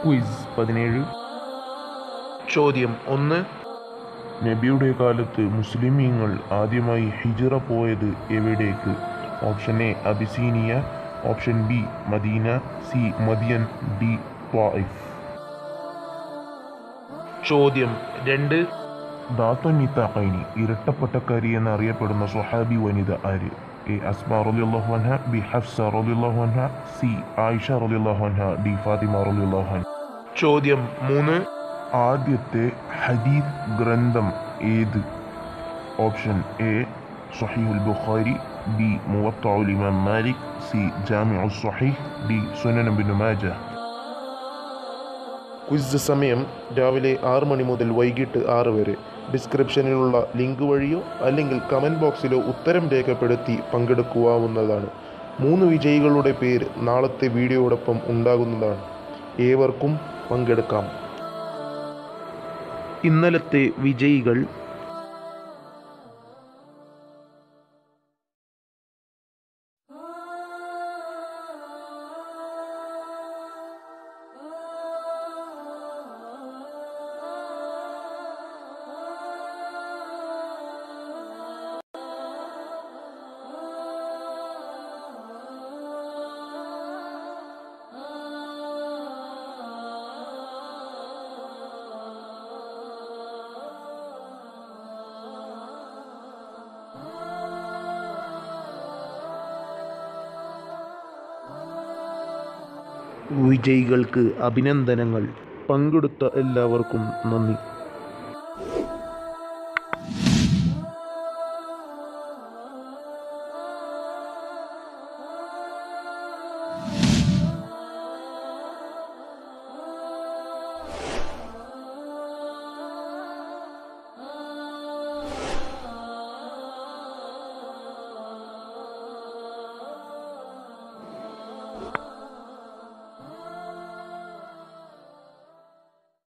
quiz പതിനേഴ് ചോദ്യം ഒന്ന് നബിയുടെ കാലത്ത് മുസ്ലിമീങ്ങൾ ആദ്യമായി ഹിജറ പോയത് എവിടേക്ക് option A Abyssinia option B Medina C Midian D Taif ചോദ്യം രണ്ട് ദാത്തുനിത്താഖൈനി ഇരട്ടപ്പട്ടക്കാരി എന്നറിയപ്പെടുന്ന സ്വഹാബി വനിത ആര് എ അസ്മ റളിയല്ലാഹു അൻഹ ബി ഹഫ്സ റളിയല്ലാഹു അൻഹ സി ആയിഷ റളിയല്ലാഹു അൻഹ ഡി ഫാത്തിമ റളിയല്ലാഹു അൻഹ ചോദ്യം മൂന്ന് ആദ്യത്തെ ഹദീസ് ഗ്രന്ഥം ഏത് ഓപ്ഷൻ എ സഹീഹുൽ ബുഖാരി ബി മുവത്തഉൽ ഇമാം Malik C Jami Sahih D Sunan Ibn Majah quiz സമയം രാവിലെ ആറ് മണി മുതൽ വൈകിട്ട് ആറ് വരെ ഡിസ്ക്രിപ്ഷനിലുള്ള ലിങ്ക് വഴിയോ അല്ലെങ്കിൽ കമൻറ്റ് ബോക്സിലോ ഉത്തരം രേഖപ്പെടുത്തി പങ്കെടുക്കുവാവുന്നതാണ് മൂന്ന് വിജയികളുടെ പേര് നാളത്തെ വീഡിയോടൊപ്പം ഉണ്ടാകുന്നതാണ് ഏവർക്കും പങ്കെടുക്കാം ഇന്നലത്തെ വിജയികൾ വിജയികൾക്ക് അഭിനന്ദനങ്ങൾ പങ്കെടുത്ത എല്ലാവർക്കും നന്ദി